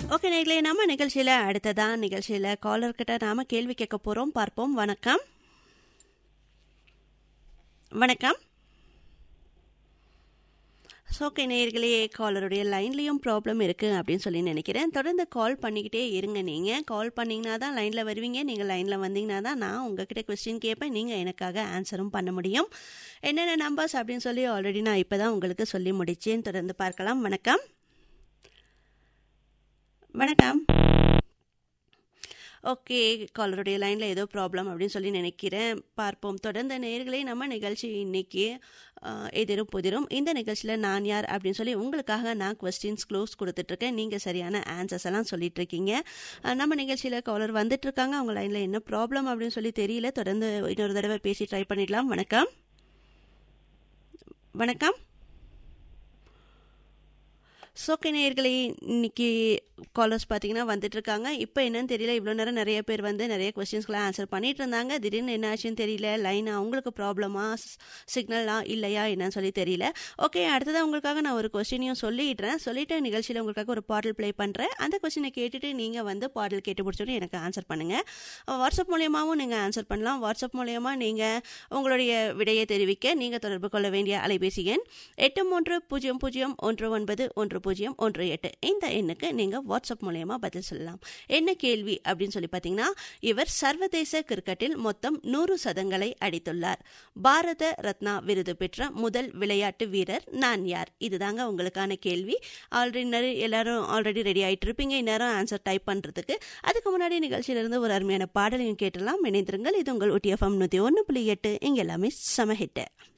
okay நேர்களே நம்ம நிகழ்ச்சியில் அடுத்ததான் நிகழ்ச்சியில் காலர்கிட்ட நாம கேள்வி கேட்க போகிறோம் பார்ப்போம் வணக்கம் வணக்கம் ஓகே நேர்களே காலருடைய லைன்லேயும் ப்ராப்ளம் இருக்குது அப்படின்னு சொல்லி நினைக்கிறேன் தொடர்ந்து கால் பண்ணிக்கிட்டே இருங்க நீங்கள் கால் பண்ணிங்கன்னா தான் லைனில் வருவீங்க நீங்கள் லைனில் வந்தீங்கன்னா தான் நான் உங்ககிட்ட கொஸ்டின் கேட்பேன் நீங்கள் எனக்காக ஆன்சரும் பண்ண முடியும் என்னென்ன நம்பர்ஸ் அப்படின்னு சொல்லி ஆல்ரெடி நான் இப்போ தான் உங்களுக்கு சொல்லி முடிச்சேன் தொடர்ந்து பார்க்கலாம் வணக்கம் வணக்கம் ஓகே காலருடைய லைனில் ஏதோ ப்ராப்ளம் அப்படின்னு சொல்லி நினைக்கிறேன் பார்ப்போம் தொடர்ந்த நேர்களே நம்ம நிகழ்ச்சி இன்னைக்கு எதிரும் புதிரும் இந்த நிகழ்ச்சியில் நான் யார் அப்படின்னு சொல்லி உங்களுக்காக நான் கொஸ்டின்ஸ் க்ளோஸ் கொடுத்துட்ருக்கேன் நீங்கள் சரியான ஆன்சர்ஸ் எல்லாம் சொல்லிட்டு இருக்கீங்க நம்ம நிகழ்ச்சியில் காலர் வந்துட்டு இருக்காங்க அவங்க லைனில் என்ன ப்ராப்ளம் அப்படின்னு சொல்லி தெரியல தொடர்ந்து இன்னொரு தடவை பேசி ட்ரை பண்ணிடலாம் வணக்கம் வணக்கம் சோக்கே நேயர்களே இன்னைக்கு காலர்ஸ் பார்த்தீங்கன்னா வந்துட்டு இருக்காங்க இப்போ என்னன்னு தெரியல இவ்வளோ நேரம் நிறைய பேர் வந்து நிறைய கொஸ்டின்ஸ்க்குலாம் ஆன்சர் பண்ணிட்டு இருந்தாங்க திடீர்னு என்ன ஆச்சுன்னு தெரியல லைன் அவங்களுக்கு ப்ராப்ளமா சிக்னலா இல்லையா என்னன்னு சொல்லி தெரியல ஓகே அடுத்ததான் உங்களுக்காக நான் ஒரு கொஸ்டினையும் சொல்லிடுறேன் சொல்லிட்டு நிகழ்ச்சியில் உங்களுக்காக ஒரு பாடல் ப்ளே பண்ணுறேன் அந்த கொஸ்டினை கேட்டுட்டு நீங்கள் வந்து பாடல் கேட்டு முடிச்சோடனே எனக்கு ஆன்சர் பண்ணுங்கள் வாட்ஸ்அப் மூலியமாகவும் நீங்கள் ஆன்சர் பண்ணலாம் வாட்ஸ்அப் மூலயமா நீங்கள் உங்களுடைய விடையை தெரிவிக்க நீங்கள் தொடர்பு கொள்ள வேண்டிய அலைபேசி எண் எட்டு மூன்று பூஜ்ஜியம் பூஜ்ஜியம் ஒன்று ஒன்பது ஒன்று பூஜ்ஜியம் ஒன்று எட்டு இந்த எண்ணுக்கு நீங்கள் வாட்ஸ்அப் மூலயமா பதில் சொல்லலாம் என்ன கேள்வி அப்படின்னு சொல்லி பார்த்தீங்கன்னா இவர் சர்வதேச கிரிக்கெட்டில் மொத்தம் நூறு சதங்களை அடித்துள்ளார் பாரத ரத்னா விருது பெற்ற முதல் விளையாட்டு வீரர் நான் யார் இதுதாங்க உங்களுக்கான கேள்வி ஆல்ரெடி எல்லாரும் ஆல்ரெடி ரெடி ஆகிட்டு இருப்பீங்க இந்நேரம் ஆன்சர் டைப் பண்ணுறதுக்கு அதுக்கு முன்னாடி நிகழ்ச்சியிலிருந்து ஒரு அருமையான பாடலையும் கேட்டலாம் இணைந்திருங்கள் இது உங்கள் ஒட்டிஎஃப்எம் நூற்றி ஒன்று புள்ளி எட்டு இங்கே எல்லாமே சம ஹிட்டு